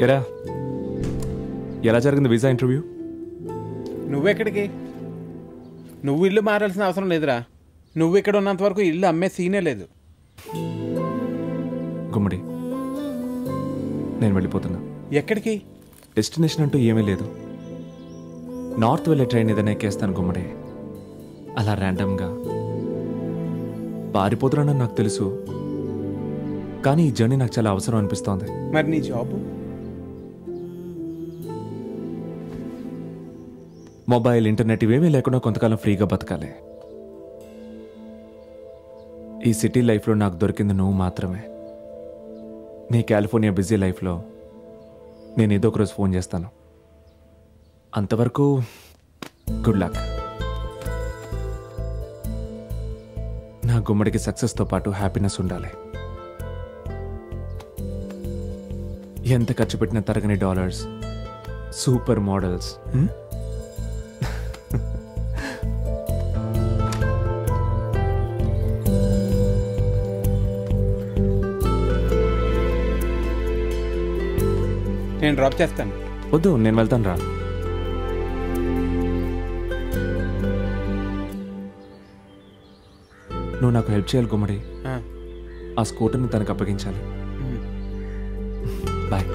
ఎరా ఎలా జరిగింది వీసా ఇంటర్వ్యూ నువ్వెక్కడికి నువ్వు ఇల్లు మారాల్సిన అవసరం లేదురా నువ్వు ఇక్కడ ఉన్నంత వరకు ఇల్లు అమ్మే సీనే లేదు గుమ్మడి నేను వెళ్ళిపోతున్నా ఎక్కడికి డెస్టినేషన్ అంటూ ఏమీ లేదు నార్త్ వెళ్ళే ట్రైన్ ఏదైనా ఎక్కేస్తాను గుమ్మడి అలా ర్యాండమ్గా పారిపోతున్నానని నాకు తెలుసు కానీ ఈ జర్నీ నాకు చాలా అవసరం అనిపిస్తోంది మరి నీ జాబ్ మొబైల్ ఇంటర్నెట్ ఇవేమీ లేకుండా కొంతకాలం ఫ్రీగా బతకాలి ఈ సిటీ లైఫ్లో నాకు దొరికింది నువ్వు మాత్రమే నీ కాలిఫోర్నియా బిజీ లైఫ్లో నేను ఏదో ఒక రోజు ఫోన్ చేస్తాను అంతవరకు గుడ్ లక్ నా గుమ్మడికి సక్సెస్తో పాటు హ్యాపీనెస్ ఉండాలి ఎంత ఖర్చు పెట్టినా తరగని డాలర్స్ సూపర్ మోడల్స్ హ్మ్? నేను డ్రాప్ చేస్తాను వద్దు నేను వెళ్తాను రా నువ్వు నాకు హెల్ప్ చేయాలి గుమ్మడి ఆ, ఆ స్కూటర్ని తనకు అప్పగించాలి ఉమ్. బాయ్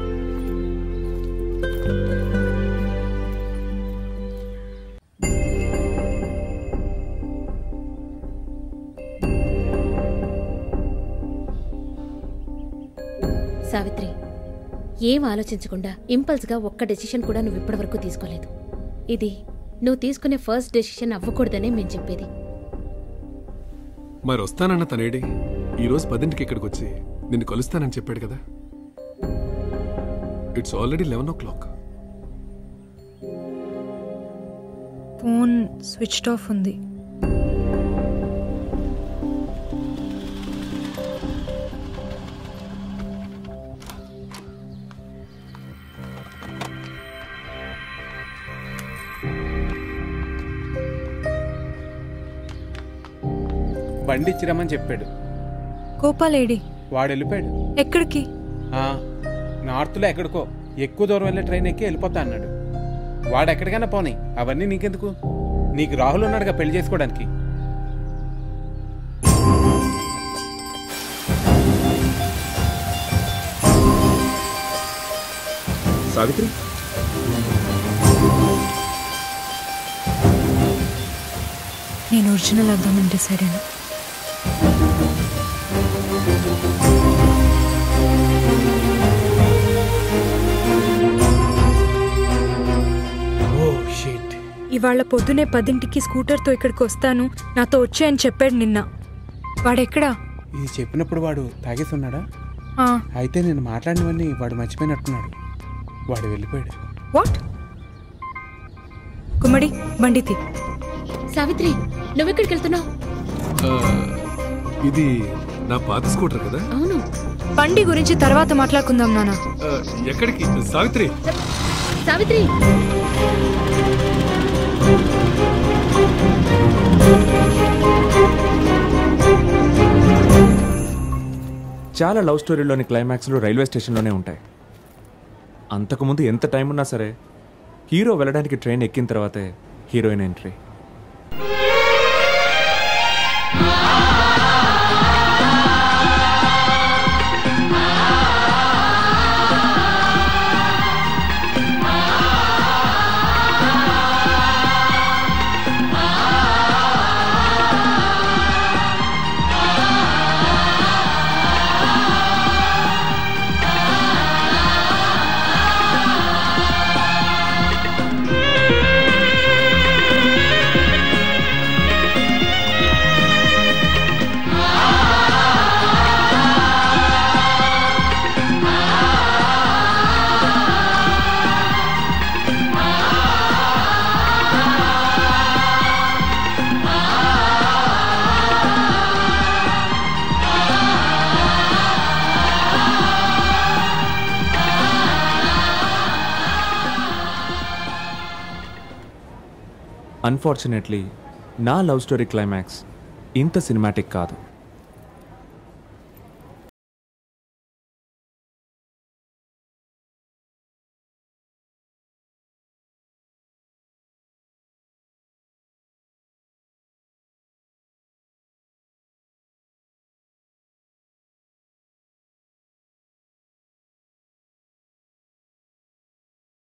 సావిత్రి ఏం ఆలోచించకుండా ఇంపల్స్గా ఒక్క డెసిషన్ కూడా నువ్వు ఇప్పటివరకు తీసుకోలేదు ఇది నువ్వు తీసుకునే ఫస్ట్ డెసిషన్ అవ్వకూడదనే మేము చెప్పేది మరి వస్తానన్న తనేడి ఈరోజు పదింటికి ఇక్కడికి వచ్చి నిన్ను కలుస్తానని చెప్పాడు కదా it's already eleven o'clock phone switched off ఉంది బండి ఇచ్చిరమ్మని చెప్పాడు గోపాలేడి వాడు వెళ్ళిపోయాడు ఎక్కడికి ఆ, నార్త్లో ఎక్కడికో ఎక్కువ దూరం వెళ్ళే ట్రైన్ ఎక్కి వెళ్ళిపోతా అన్నాడు వాడు ఎక్కడికైనా పోనీ అవన్నీ నీకెందుకు నీకు రాహుల్ ఉన్నాడుగా పెళ్లి చేసుకోవడానికి సావిత్రి నేను ఒరిజినల్ అద్దామని డిసైడ్ అయినా ఓ షీట్ ఇవాళ పొద్దునే పదింటికి స్కూటర్తో ఇక్కడికి వస్తాను నాతో వచ్చే అని చెప్పాడు నిన్న వాడెక్కడా ఇది చెప్పినప్పుడు వాడు తాగేసి ఉన్నాడా ఆ, అయితే నేను మాట్లాడినవన్నీ వాడు మర్చిపోయినట్టున్నాడు వాడు వెళ్ళిపోయాడు వాట్ గుమ్మడి బండి తీ సావిత్రి నువ్వెక్కడికి వెళ్తున్నావు ఇది నా పాత స్కూటర్ కదా అవును బండి గురించి తర్వాత మాట్లాడుకుందాం నాన్న ఆ, ఎక్కడికి సావిత్రి సావిత్రి చాలా లవ్ స్టోరీలోని క్లైమాక్స్లు రైల్వే స్టేషన్లోనే ఉంటాయి అంతకుముందు ఎంత టైం ఉన్నా సరే హీరో వెళ్ళడానికి ట్రైన్ ఎక్కిన తర్వాతే హీరోయిన్ ఎంట్రీ అన్ఫార్చునేట్లీ నా లవ్ స్టోరీ క్లైమాక్స్ ఇంత సినిమాటిక్ కాదు